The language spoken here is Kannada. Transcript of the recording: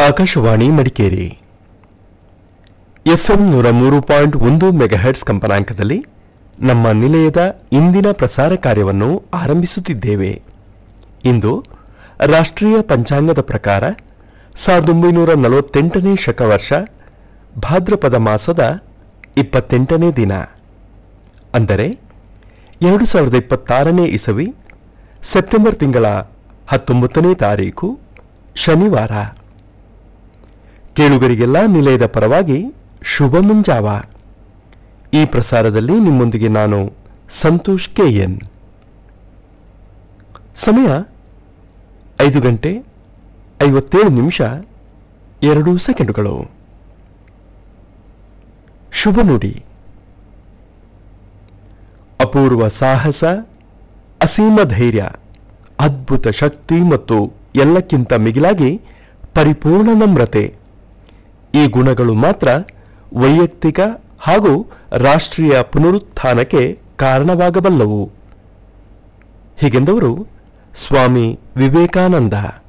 ಆಕಾಶವಾಣಿ ಮಡಿಕೇರಿ ಎಫ್ಎಂ ನೂರ ಮೂರು ಪಾಯಿಂಟ್ ಒಂದು ಮೆಗಾಹೆಟ್ಸ್ ಕಂಪನಾಂಕದಲ್ಲಿ ನಮ್ಮ ನಿಲಯದ ಇಂದಿನ ಪ್ರಸಾರ ಕಾರ್ಯವನ್ನು ಆರಂಭಿಸುತ್ತಿದ್ದೇವೆ ಇಂದು ರಾಷ್ಟ್ರೀಯ ಪಂಚಾಂಗದ ಪ್ರಕಾರ ಸಾವಿರದ ಒಂಬೈನೂರ ನಲವತ್ತೆಂಟನೇ ಶಕವರ್ಷ ಭಾದ್ರಪದ ಮಾಸದ ಇಪ್ಪತ್ತೆಂಟನೇ ದಿನ ಅಂದರೆ ಎರಡು ಸಾವಿರದ ಇಪ್ಪತ್ತಾರನೇ ಇಸವಿ ಸೆಪ್ಟೆಂಬರ್ ತಿಂಗಳ ಹತ್ತೊಂಬತ್ತನೇ ತಾರೀಕು ಶನಿವಾರ ಕೇಳುಗರಿಗೆಲ್ಲ ನಿಲಯದ ಪರವಾಗಿ ಶುಭ ಮುಂಜಾವ ಈ ಪ್ರಸಾರದಲ್ಲಿ ನಿಮ್ಮೊಂದಿಗೆ ನಾನು ಸಂತೋಷ್ ಕೆಎನ್ ಸಮಯ ಐದು ಗಂಟೆ ಐವತ್ತೇಳು ನಿಮಿಷ ಎರಡು ಸೆಕೆಂಡುಗಳು ಶುಭ ನುಡಿ ಅಪೂರ್ವ ಸಾಹಸ ಅಸೀಮ ಧೈರ್ಯ ಅದ್ಭುತ ಶಕ್ತಿ ಮತ್ತು ಎಲ್ಲಕ್ಕಿಂತ ಮಿಗಿಲಾಗಿ ಪರಿಪೂರ್ಣ ನಮ್ರತೆ ಈ ಗುಣಗಳು ಮಾತ್ರ ವೈಯಕ್ತಿಕ ಹಾಗೂ ರಾಷ್ಟ್ರೀಯ ಪುನರುತ್ಥಾನಕ್ಕೆ ಕಾರಣವಾಗಬಲ್ಲವು ಹೀಗೆಂದವರು ಸ್ವಾಮಿ ವಿವೇಕಾನಂದ